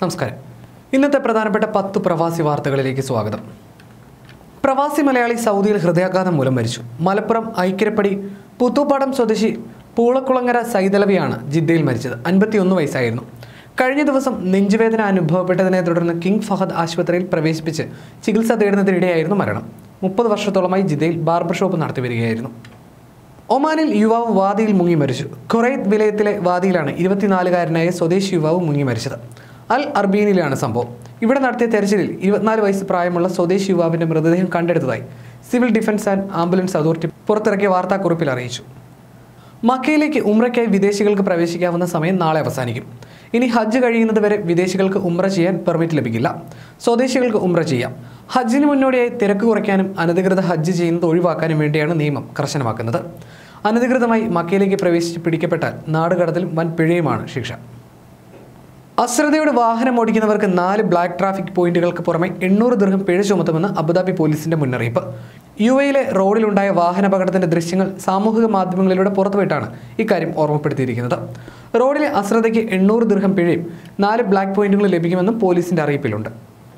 നമസ്കാരം ഇന്നത്തെ പ്രധാനപ്പെട്ട പത്ത് പ്രവാസി വാർത്തകളിലേക്ക് സ്വാഗതം പ്രവാസി മലയാളി സൗദിയിൽ ഹൃദയാഘാതം മൂലം മരിച്ചു മലപ്പുറം ഐക്കരപ്പടി പുത്തുപ്പാടം സ്വദേശി പൂളക്കുളങ്ങര സൈതലവിയാണ് ജിദ്ദയിൽ മരിച്ചത് അൻപത്തിയൊന്ന് വയസ്സായിരുന്നു കഴിഞ്ഞ ദിവസം നെഞ്ചുവേദന അനുഭവപ്പെട്ടതിനെ തുടർന്ന് കിങ് ഫഹദ് ആശുപത്രിയിൽ പ്രവേശിപ്പിച്ച് ചികിത്സ തേടുന്നതിനിടെയായിരുന്നു മരണം മുപ്പത് വർഷത്തോളമായി ജിദ്ദയിൽ ബാർബർ ഷോപ്പ് നടത്തി വരികയായിരുന്നു ഒമാനിൽ യുവാവ് വാദിയിൽ മുങ്ങി മരിച്ചു ഖുറൈത്ത് വിലയത്തിലെ വാദിയിലാണ് ഇരുപത്തിനാലുകാരനായ സ്വദേശി യുവാവ് മുങ്ങി മരിച്ചത് അൽ അർബീനിലാണ് സംഭവം ഇവിടെ നടത്തിയ തെരച്ചിലിൽ ഇരുപത്തിനാല് വയസ്സ് പ്രായമുള്ള സ്വദേശി യുവാവിന്റെ മൃതദേഹം കണ്ടെടുത്തതായി civil defence and ambulance authority പുറത്തിറക്കിയ വാർത്താക്കുറിപ്പിൽ അറിയിച്ചു മക്കയിലേക്ക് ഉംറയ്ക്കായി വിദേശികൾക്ക് പ്രവേശിക്കാവുന്ന സമയം നാളെ അവസാനിക്കും ഇനി ഹജ്ജ് കഴിയുന്നത് വരെ വിദേശികൾക്ക് ഉംറ ചെയ്യാൻ പെർമിറ്റ് ലഭിക്കില്ല സ്വദേശികൾക്ക് ഉംറ ചെയ്യാം ഹജ്ജിന് മുന്നോടിയായി തിരക്ക് കുറയ്ക്കാനും അനധികൃത ഹജ്ജ് ചെയ്യുന്നത് ഒഴിവാക്കാനും വേണ്ടിയാണ് നിയമം കർശനമാക്കുന്നത് അനധികൃതമായി മക്കയിലേക്ക് പ്രവേശിച്ച് പിടിക്കപ്പെട്ടാൽ നാടുകടത്തലും വൻ പിഴയുമാണ് ശിക്ഷ അശ്രദ്ധയോടെ വാഹനം ഓടിക്കുന്നവർക്ക് നാല് ബ്ലാക്ക് ട്രാഫിക് പോയിന്റുകൾക്ക് പുറമെ എണ്ണൂറ് ദീർഘം പിഴ ചുമത്തുമെന്ന് അബുദാബി പോലീസിന്റെ മുന്നറിയിപ്പ് യു എയിലെ റോഡിലുണ്ടായ വാഹനാപകടത്തിന്റെ ദൃശ്യങ്ങൾ സാമൂഹിക മാധ്യമങ്ങളിലൂടെ പുറത്തുവിട്ടാണ് ഇക്കാര്യം ഓർമ്മപ്പെടുത്തിയിരിക്കുന്നത് റോഡിലെ അശ്രദ്ധയ്ക്ക് എണ്ണൂറ് ദീർഘം പിഴയും നാല് ബ്ലാക്ക് പോയിന്റുകളും ലഭിക്കുമെന്നും പോലീസിന്റെ അറിയിപ്പിലുണ്ട്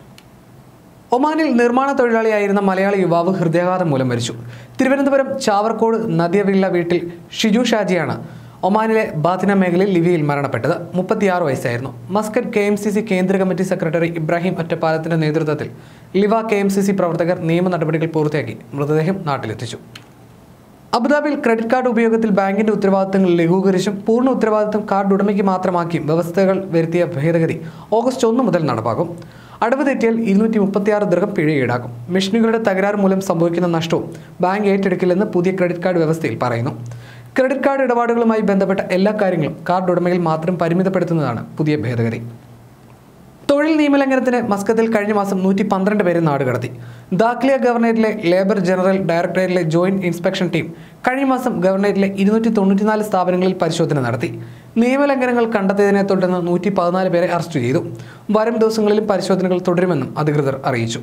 ഒമാനിൽ നിർമ്മാണ തൊഴിലാളിയായിരുന്ന മലയാളി യുവാവ് ഹൃദയാഘാതം മൂലം മരിച്ചു തിരുവനന്തപുരം ചാവർക്കോട് നദിയവില്ല വീട്ടിൽ ഷിജു ഷാജിയാണ് ഒമാനിലെ ബാത്തിന മേഖലയിൽ ലിവിയിൽ മരണപ്പെട്ടത് മുപ്പത്തിയാറ് വയസ്സായിരുന്നു Muscat K M C C കേന്ദ്ര കമ്മിറ്റി സെക്രട്ടറി ഇബ്രാഹിം ഒറ്റപ്പാലത്തിന്റെ നേതൃത്വത്തിൽ Liwa K M C C പ്രവർത്തകർ നിയമ നടപടികൾ പൂർത്തിയാക്കി മൃതദേഹം നാട്ടിലെത്തിച്ചു അബുദാബിയിൽ ക്രെഡിറ്റ് കാർഡ് ഉപയോഗത്തിൽ ബാങ്കിന്റെ ഉത്തരവാദിത്തങ്ങൾ ലഘൂകരിച്ചും പൂർണ്ണ ഉത്തരവാദിത്തം കാർഡ് ഉടമയ്ക്ക് മാത്രമാക്കിയും വ്യവസ്ഥകൾ വരുത്തിയ ഭേദഗതി ഓഗസ്റ്റ് ഒന്ന് മുതൽ നടപ്പാക്കും അടവ് തെറ്റിയാൽ ഇരുന്നൂറ്റി മുപ്പത്തിയാറ് ദൃഹം പിഴ ഈടാക്കും മെഷീനുകളുടെ തകരാറ് മൂലം സംഭവിക്കുന്ന നഷ്ടവും ബാങ്ക് ഏറ്റെടുക്കില്ലെന്ന് പുതിയ ക്രെഡിറ്റ് കാർഡ് വ്യവസ്ഥയിൽ പറയുന്നു ക്രെഡിറ്റ് കാർഡ് ഇടപാടുകളുമായി ബന്ധപ്പെട്ട എല്ലാ കാര്യങ്ങളും കാർഡ് ഉടമയിൽ മാത്രം പരിമിതപ്പെടുത്തുന്നതാണ് പുതിയ ഭേദഗതി തൊഴിൽ നിയമലംഘനത്തിന് മസ്കത്തിൽ കഴിഞ്ഞ മാസം നൂറ്റി പന്ത്രണ്ട് പേരെ നാടുകടത്തി ദാഖ്ലിയ ഗവർണറേറ്റിലെ ലേബർ ജനറൽ ഡയറക്ടറേറ്റിലെ ജോയിന്റ് ഇൻസ്പെക്ഷൻ ടീം കഴിഞ്ഞ മാസം ഗവർണറേറ്റിലെ ഇരുന്നൂറ്റി തൊണ്ണൂറ്റിനാല് സ്ഥാപനങ്ങളിൽ പരിശോധന നടത്തി നിയമലംഘനങ്ങൾ കണ്ടെത്തിയതിനെ തുടർന്ന് നൂറ്റി പതിനാല് പേരെ അറസ്റ്റ് ചെയ്തു വരും ദിവസങ്ങളിലും പരിശോധനകൾ തുടരുമെന്നും അധികൃതർ അറിയിച്ചു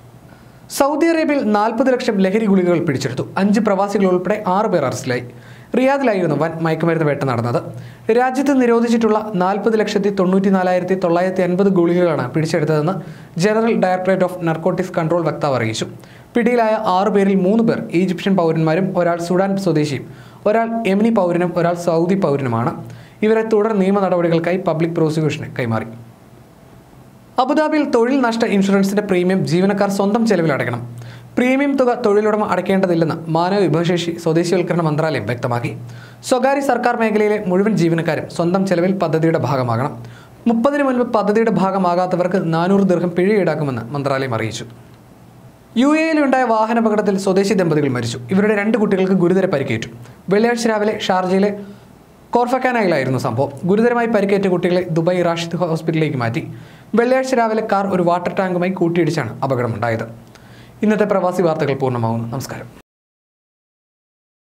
സൗദി അറേബ്യയിൽ നാൽപ്പത് ലക്ഷം ലഹരി ഗുളികകൾ പിടിച്ചെടുത്തു അഞ്ച് പ്രവാസികൾ ഉൾപ്പെടെ ആറ് പേർ അറസ്റ്റിലായി റിയാദിലായിരുന്നു വൻ മയക്കുമരുന്ന് വേട്ട നടന്നത് രാജ്യത്ത് നിരോധിച്ചിട്ടുള്ള നാൽപ്പത് ലക്ഷത്തി തൊണ്ണൂറ്റി നാലായിരത്തി തൊള്ളായിരത്തി അൻപത് ഗുളികകളാണ് പിടിച്ചെടുത്തതെന്ന് general directorate of narcotics control വക്താവ് അറിയിച്ചു പിടിയിലായ ആറു പേരിൽ മൂന്ന് പേർ ഈജിപ്ഷ്യൻ പൗരന്മാരും ഒരാൾ സുഡാൻ സ്വദേശിയും ഒരാൾ യമനി പൗരനും ഒരാൾ സൗദി പൗരനുമാണ് ഇവരെ തുടർ നിയമ നടപടികൾക്കായി പബ്ലിക് പ്രോസിക്യൂഷന് കൈമാറി അബുദാബിയിൽ തൊഴിൽ നഷ്ട ഇൻഷുറൻസിന്റെ പ്രീമിയം ജീവനക്കാർ സ്വന്തം ചെലവിൽ അടയ്ക്കണം പ്രീമിയം തുക തൊഴിലുടമ അടയ്ക്കേണ്ടതില്ലെന്ന് മാനവ വിഭവശേഷി സ്വദേശിവൽക്കരണ മന്ത്രാലയം വ്യക്തമാക്കി സ്വകാര്യ സർക്കാർ മേഖലയിലെ മുഴുവൻ ജീവനക്കാരും സ്വന്തം ചെലവിൽ പദ്ധതിയുടെ ഭാഗമാകണം മുപ്പതിന് മുൻപ് പദ്ധതിയുടെ ഭാഗമാകാത്തവർക്ക് നാനൂറ് ദീർഘം പിഴ ഈടാക്കുമെന്ന് മന്ത്രാലയം അറിയിച്ചു യു എയിലുണ്ടായ വാഹനാപകടത്തിൽ സ്വദേശി ദമ്പതികൾ മരിച്ചു ഇവരുടെ രണ്ട് കുട്ടികൾക്ക് ഗുരുതര പരിക്കേറ്റു വെള്ളിയാഴ്ച രാവിലെ ഷാർജയിലെ കോർഫക്കാനയിലായിരുന്നു സംഭവം ഗുരുതരമായി പരിക്കേറ്റ കുട്ടികളെ ദുബായ് റാഷിദ് ഹോസ്പിറ്റലിലേക്ക് മാറ്റി വെള്ളിയാഴ്ച രാവിലെ കാർ ഒരു വാട്ടർ ടാങ്കുമായി കൂട്ടിയിടിച്ചാണ് അപകടമുണ്ടായത് ഇന്നത്തെ പ്രവാസി വാർത്തകൾ പൂർണ്ണമാകുന്നു നമസ്കാരം